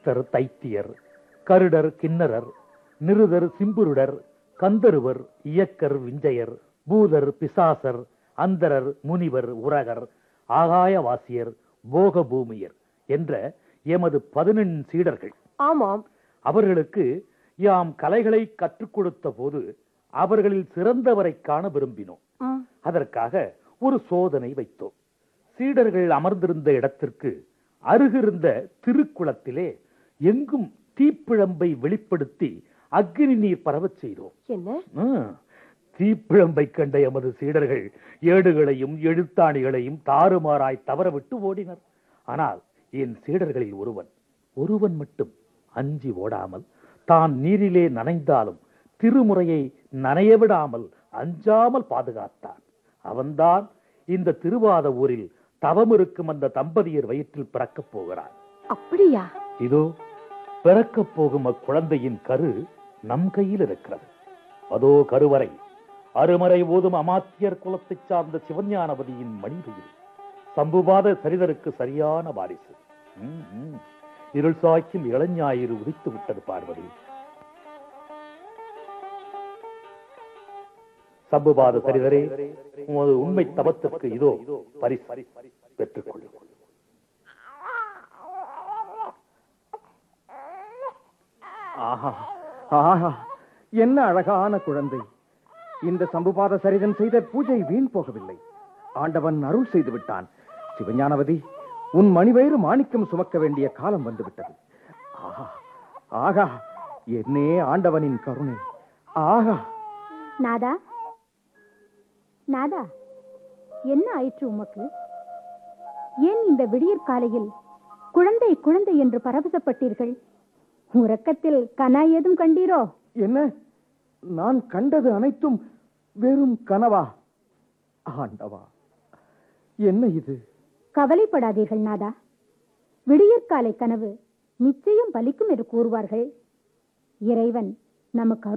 சித்தர் தைத்தியர் கருடர் கிண்ணரர் நிருதர் சிம்புருடர் கந்தருவர் இயக்கர் விஞ்சையர் பூதர் பிசாசர் அந்தரர் முனிவர் உரகர் ஆகாயவாசியர் போகபூமியர் என்ற எமது பதினெண் சீடர்கள் ஆமாம் அவர்களுக்கு யாம் கலைகளை கற்றுக் கொடுத்த போது அவர்களில் சிறந்தவரை காண விரும்பினோம் ம், அதற்காக ஒரு சோதனை வைத்தோம் சீடர்கள் அமர்ந்திருந்த இடத்திற்கு அருகிருந்த திருக்குளத்திலே எங்கும் தீப்பிழம்பை வெளிப்படுத்தி அக்னி நீர் பரவச் செய்தோம் என்ன ம், தீப்பிழம்பை கண்ட எமது சீடர்கள் ஏடுகளையும் எழுத்தாணிகளையும் தாறுமாறாய் தவறவிட்டு ஓடினர் ஆனால் என் சீடர்களில் ஒருவன் ஒருவன் மட்டும் அஞ்சி ஓடாமல் தான் நீரிலே நனைந்தாலும் திருமுறையை நனைய விடாமல் அஞ்சாமல் பாதுகாத்தான் அவன்தான் இந்த திருவாத ஊரில் தவமிருக்கும் அந்த தம்பதியர் வயிற்றில் பிறக்கப் போகிறான் அப்படியா இதோ பிறக்கப் போகும் அக்குழந்தையின் கரு நம் கையில் இருக்கிறது அதோ கருவறை அருமறை ஓதும் அமாத்தியர் குலத்தைச் சார்ந்த சிவஞானவதியின் மணிவெயில் சம்புபாத சரிதருக்கு சரியான வாரிசு ம், ம். இருள் சாய்க்கும் இளஞாயிறு உதித்து விட்டது பார்வதி சம்புபாத சரிதரே உமது உண்மை தவத்திற்கு இதோ பரிசு பெற்றுக் கொள்ளும் ஆஹா ஆஹா என்ன அழகான குழந்தை இந்த சம்புபாத சரிதன் செய்த பூஜை வீண் போகவில்லை ஆண்டவன் அருள் செய்து விட்டான் சிவஞானவதி உன் மணிவயிறு மாணிக்கம் சுமக்க வேண்டிய காலம் வந்துவிட்டது ஆஹா ஆகா என்னே ஆண்டவனின் கருணை ஆகா நாதா நாதா என்ன ஆயிற்று உமக்கு ஏன் இந்த விடியற் காலையில் குழந்தை குழந்தை என்று பரவசப்பட்டீர்கள் உறக்கத்தில் கனா ஏதும் கண்டீரோ என்ன நான் கண்டது அனைத்தும் வெறும் கனவா ஆண்டவா என்ன இது கவலைப்படாதீர்கள் நாதா விடியற்காலை கனவு நிச்சயம் பலிக்கும் என்று கூறுவார்கள் இறைவன் நமக்கு